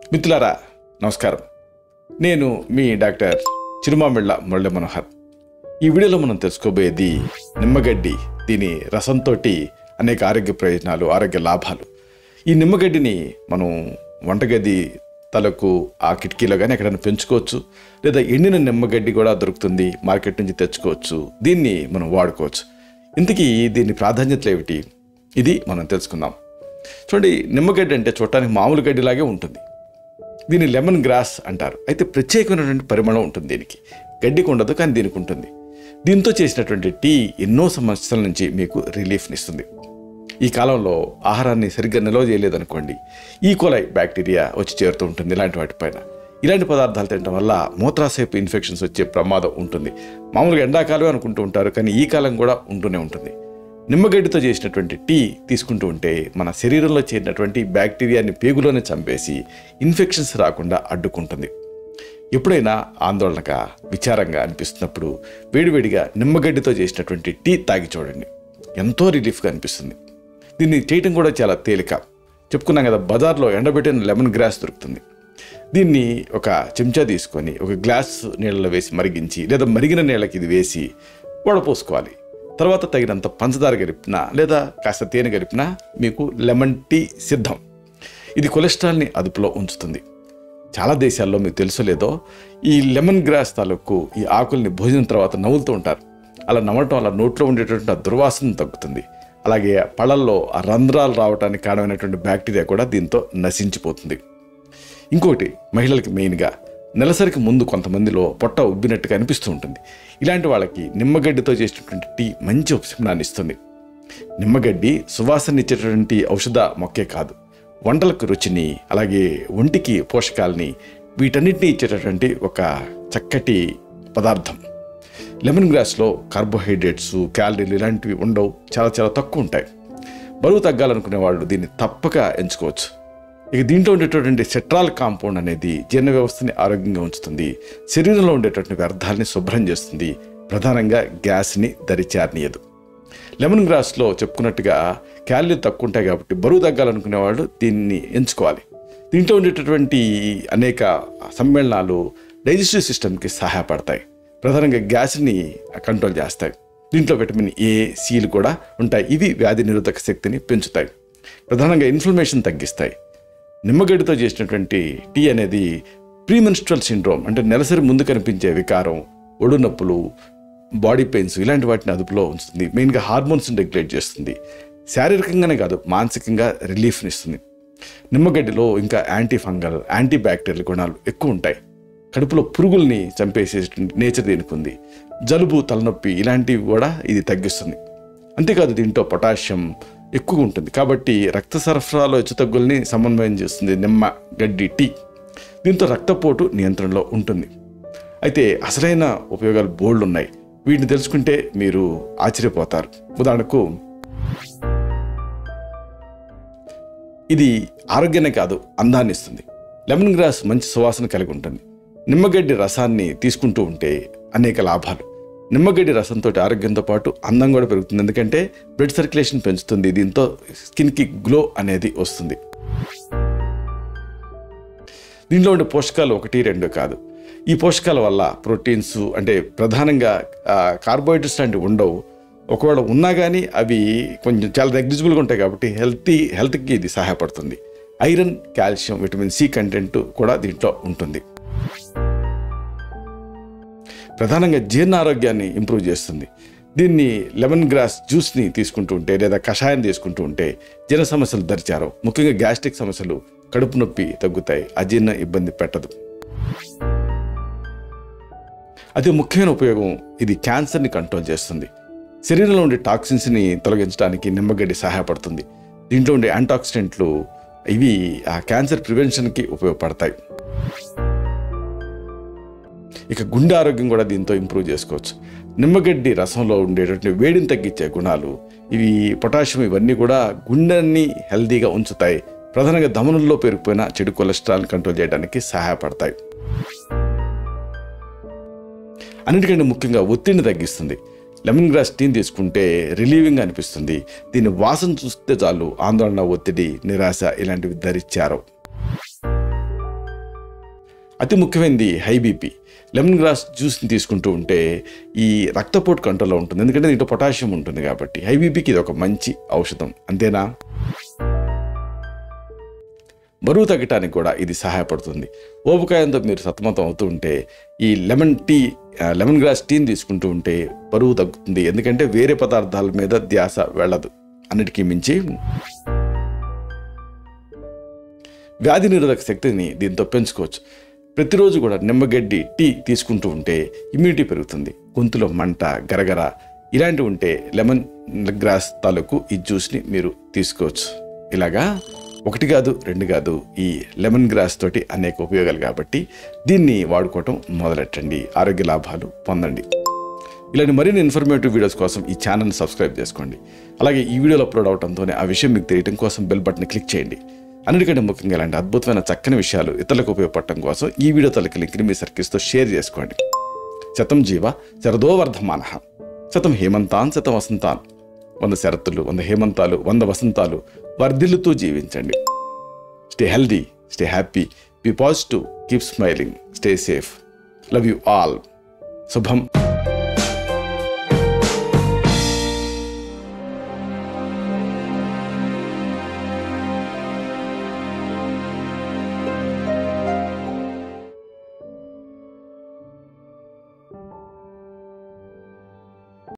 మిత్రులారా నమస్కారం నేను మీ డాక్టర్ చిరుమామిళ్ళ మురళి మనోహర్ ఈ వీడియోలో మనం తెలుసుకోబోయేది నిమ్మగడ్డి దీని రసంతో అనేక ఆరోగ్య ప్రయోజనాలు ఆరోగ్య లాభాలు ఈ నిమ్మగడ్డిని మనం వంటగది తలకు ఆ కిటికీలో కానీ ఎక్కడైనా పెంచుకోవచ్చు లేదా ఎండిన నిమ్మగడ్డి కూడా దొరుకుతుంది మార్కెట్ నుంచి తెచ్చుకోవచ్చు దీన్ని మనం వాడుకోవచ్చు ఇంతకీ దీని ప్రాధాన్యతలు ఏమిటి ఇది మనం తెలుసుకుందాం చూడండి నిమ్మగడ్డి అంటే చూడటానికి మామూలు గడ్డిలాగే ఉంటుంది దీన్ని లెమన్ గ్రాస్ అంటారు అయితే ప్రత్యేకమైనటువంటి పరిమళం ఉంటుంది దీనికి గడ్డికి ఉండదు కానీ దీనికి ఉంటుంది దీంతో చేసినటువంటి టీ ఎన్నో సమస్యల నుంచి మీకు రిలీఫ్ని ఇస్తుంది ఈ కాలంలో ఆహారాన్ని సరిగ్గా నిల్వ చేయలేదనుకోండి ఈ కొలై బ్యాక్టీరియా వచ్చి చేరుతూ ఉంటుంది ఇలాంటి వాటిపైన ఇలాంటి పదార్థాలు తినడం వల్ల మూత్రాశయపు ఇన్ఫెక్షన్స్ వచ్చే ప్రమాదం ఉంటుంది మామూలుగా ఎండాకాలమే అనుకుంటూ ఉంటారు కానీ ఈ కాలం కూడా ఉంటూనే ఉంటుంది నిమ్మగడ్డితో చేసినటువంటి టీ తీసుకుంటూ ఉంటే మన శరీరంలో చేరినటువంటి బ్యాక్టీరియాని పేగులోనే చంపేసి ఇన్ఫెక్షన్స్ రాకుండా అడ్డుకుంటుంది ఎప్పుడైనా ఆందోళనగా విచారంగా అనిపిస్తున్నప్పుడు వేడివేడిగా నిమ్మగడ్డితో చేసినటువంటి టీ తాగి చూడండి ఎంతో రిలీఫ్గా అనిపిస్తుంది దీన్ని చేయటం కూడా చాలా తేలిక చెప్పుకున్నాం కదా బజార్లో ఎండబెట్టిన లెమన్ గ్రాస్ దొరుకుతుంది దీన్ని ఒక చెంచా తీసుకొని ఒక గ్లాస్ నీళ్ళలో వేసి మరిగించి లేదా మరిగిన నీళ్ళకి ఇది వేసి వడపోసుకోవాలి తర్వాత తగినంత పంచదార గరిపినా లేదా కాస్త తేనె గరిపినా మీకు లెమన్ టీ సిద్ధం ఇది కొలెస్ట్రాల్ని అదుపులో ఉంచుతుంది చాలా దేశాల్లో మీకు తెలుసో లేదో ఈ లెమన్ గ్రాస్ తాలూకు ఈ ఆకుల్ని భోజనం తర్వాత నవ్వులుతూ ఉంటారు అలా నవ్వటం వల్ల నోట్లో ఉండేటువంటి ఆ దుర్వాసన తగ్గుతుంది అలాగే పళ్ళల్లో ఆ రంధ్రాలు రావడానికి కారణమైనటువంటి బ్యాక్టీరియా కూడా దీంతో నశించిపోతుంది ఇంకోటి మహిళలకి మెయిన్గా నెలసరికి ముందు కొంతమందిలో పొట్ట ఉబ్బినట్టుగా అనిపిస్తూ ఉంటుంది ఇలాంటి వాళ్ళకి నిమ్మగడ్డితో చేసినటువంటి టీ మంచి ఉపశమనాన్ని ఇస్తుంది నిమ్మగడ్డి సువాసననిచ్చేటటువంటి ఔషధ మొక్కే కాదు వంటలకు రుచిని అలాగే ఒంటికి పోషకాలని వీటన్నిటిని ఇచ్చేటటువంటి ఒక చక్కటి పదార్థం లెమన్ గ్రాస్లో కార్బోహైడ్రేట్స్ క్యాలరీలు ఇలాంటివి ఉండవు చాలా చాలా తక్కువ ఉంటాయి బరువు తగ్గాలనుకునే వాళ్ళు దీన్ని తప్పక ఎంచుకోవచ్చు ఇక దీంట్లో ఉండేటటువంటి సెట్రాల్ కాంపౌండ్ అనేది జీర్ణ వ్యవస్థని ఆరోగ్యంగా ఉంచుతుంది శరీరంలో ఉండేటటువంటి వ్యర్థాలని శుభ్రం చేస్తుంది ప్రధానంగా గ్యాస్ని దరిచారనీయదు లెమన్ గ్రాస్లో చెప్పుకున్నట్టుగా క్యాలరీలు తక్కువ ఉంటాయి కాబట్టి బరువు తగ్గాలనుకునే వాళ్ళు దీన్ని ఎంచుకోవాలి దీంట్లో ఉండేటటువంటి అనేక సమ్మేళనాలు డైజెస్టివ్ సిస్టమ్కి సహాయపడతాయి ప్రధానంగా గ్యాస్ని కంట్రోల్ చేస్తాయి దీంట్లో విటమిన్ ఏ సీలు కూడా ఉంటాయి ఇవి వ్యాధి నిరోధక శక్తిని పెంచుతాయి ప్రధానంగా ఇన్ఫ్లమేషన్ తగ్గిస్తాయి నిమ్మగడ్డితో చేసినటువంటి టీ అనేది ప్రీమెన్స్ట్రల్ సిండ్రోమ్ అంటే నెలసరి ముందు కనిపించే వికారం ఒడు నొప్పులు బాడీ పెయిన్స్ ఇలాంటి వాటిని అదుపులో ఉంచుతుంది మెయిన్గా హార్మోన్స్ని రెగ్యులేట్ చేస్తుంది శారీరకంగానే కాదు మానసికంగా రిలీఫ్ని ఇస్తుంది నిమ్మగడ్డిలో ఇంకా యాంటీ ఫంగల్ యాంటీ బ్యాక్టీరియల్ గుణాలు ఎక్కువ ఉంటాయి కడుపులో పురుగుల్ని చంపేసే నేచర్ దీనికి ఉంది జలుబు తలనొప్పి ఇలాంటివి కూడా ఇది తగ్గిస్తుంది అంతేకాదు దీంట్లో పొటాషియం ఎక్కువ ఉంటుంది కాబట్టి రక్త సరఫరాలో హెచ్చుతగ్గుల్ని సమన్వయం చేస్తుంది నిమ్మ గడ్డి టీ దీంతో రక్తపోటు నియంత్రణలో ఉంటుంది అయితే అసలైన ఉపయోగాలు బోల్డ్ ఉన్నాయి వీటిని తెలుసుకుంటే మీరు ఆశ్చర్యపోతారు ఉదాహరణకు ఇది ఆరోగ్యాన్ని కాదు అందాన్ని ఇస్తుంది లెమన్ గ్రాస్ మంచి సువాసన కలిగి ఉంటుంది నిమ్మగడ్డి రసాన్ని తీసుకుంటూ ఉంటే అనేక లాభాలు నిమ్మగడ్డి రసంతో ఆరోగ్యంతో పాటు అందం కూడా పెరుగుతుంది ఎందుకంటే బ్లడ్ సర్క్యులేషన్ పెంచుతుంది దీంతో స్కిన్కి గ్లో అనేది వస్తుంది దీంట్లో ఉండే పోషకాలు ఒకటి రెండు కాదు ఈ పోషకాల వల్ల ప్రోటీన్స్ అంటే ప్రధానంగా కార్బోహైడ్రేట్స్ లాంటివి ఉండవు ఒకవేళ ఉన్నా కానీ అవి కొంచెం చాలా నెగ్లిజిబుల్గా ఉంటాయి కాబట్టి హెల్తీ హెల్త్కి ఇది సహాయపడుతుంది iron calcium vitamin C content కూడా దీంట్లో ఉంటుంది ప్రధానంగా జీర్ణ ఆరోగ్యాన్ని ఇంప్రూవ్ చేస్తుంది దీన్ని లెమన్ గ్రాస్ జ్యూస్ని తీసుకుంటూ ఉంటే లేదా కషాయం తీసుకుంటూ ఉంటే జీర్ణ సమస్యలు దరిచారు ముఖ్యంగా గ్యాస్ట్రిక్ సమస్యలు కడుపు నొప్పి తగ్గుతాయి అజీర్ణ ఇబ్బంది పెట్టదు అతి ముఖ్యమైన ఉపయోగం ఇది క్యాన్సర్ని కంట్రోల్ చేస్తుంది శరీరంలో ఉండే టాక్సిన్స్ని తొలగించడానికి నిమ్మగడ్డి సహాయపడుతుంది దీంట్లో ఉండే యాంటాక్సిడెంట్లు ఇవి ఆ క్యాన్సర్ ప్రివెన్షన్కి ఉపయోగపడతాయి ఇక గుండె ఆరోగ్యం కూడా దీంతో ఇంప్రూవ్ చేసుకోవచ్చు నిమ్మగడ్డి రసంలో ఉండేటటువంటి వేడిని తగ్గించే గుణాలు ఇవి పొటాషియం ఇవన్నీ కూడా గుండెని హెల్తీగా ఉంచుతాయి ప్రధానంగా దమనంలో పెరిగిపోయిన చెడు కొలెస్ట్రాల్ కంట్రోల్ చేయడానికి సహాయపడతాయి అన్నిటికంటే ముఖ్యంగా ఒత్తిడిని తగ్గిస్తుంది లెమన్ గ్రాస్ టీని తీసుకుంటే రిలీవింగ్ అనిపిస్తుంది దీని వాసన చూస్తే చాలు ఆందోళన ఒత్తిడి నిరాశ ఇలాంటివి ధరిచ్చారు అతి ముఖ్యమైనది హై బీపీ లెమన్ గ్రాస్ జ్యూస్ని తీసుకుంటూ ఉంటే ఈ రక్తపోటు కంట్రోల్లో ఉంటుంది ఎందుకంటే దీంట్లో పొటాషియం ఉంటుంది కాబట్టి హై బీపీకి ఇది ఒక మంచి ఔషధం అంతేనా బరువు తగ్గటానికి కూడా ఇది సహాయపడుతుంది ఓపకాయంతో మీరు సతమతం అవుతూ ఉంటే ఈ లెమన్ టీ ఆ, లెమన్ గ్రాస్ టీని తీసుకుంటూ ఉంటే బరువు తగ్గుతుంది ఎందుకంటే వేరే పదార్థాల మీద ధ్యాస వెళ్ళదు అన్నిటికీ మించి వ్యాధి నిరోధక శక్తిని దీంతో పెంచుకోవచ్చు ప్రతిరోజు కూడా నిమ్మగడ్డి టీ తీసుకుంటూ ఉంటే ఇమ్యూనిటీ పెరుగుతుంది గొంతులో మంట గరగర ఇలాంటివి ఉంటే లెమన్ గ్రాస్ తాలూకు ఈ జ్యూస్ని మీరు తీసుకోవచ్చు ఇలాగా ఒకటి కాదు రెండు కాదు ఈ లెమన్ గ్రాస్ తోటి అనేక ఉపయోగాలు కాబట్టి దీన్ని వాడుకోవటం మొదలెట్టండి ఆరోగ్య లాభాలు పొందండి ఇలాంటి మరిన్ని ఇన్ఫర్మేటివ్ వీడియోస్ కోసం ఈ ఛానల్ని సబ్స్క్రైబ్ చేసుకోండి అలాగే ఈ వీడియోలు అప్లోడ్ అవడంతోనే ఆ విషయం మీకు తెలియడం కోసం బెల్ బటన్ క్లిక్ చేయండి అన్నిటికంటే ముఖ్యంగా ఇలాంటి అద్భుతమైన చక్కని విషయాలు ఇతరులకు ఉపయోగపడటం కోసం ఈ వీడియో తలకి లింక్ని మీ సర్కిల్స్తో షేర్ చేసుకోండి శతం జీవ శరదో వర్ధమాన శతం హేమంతాన్ శతం వసంతాన్ వంద శరత్తులు వంద హేమంతాలు వంద వసంతాలు వర్ధిల్లుతూ జీవించండి stay healthy stay happy be positive keep smiling stay safe love you all శుభం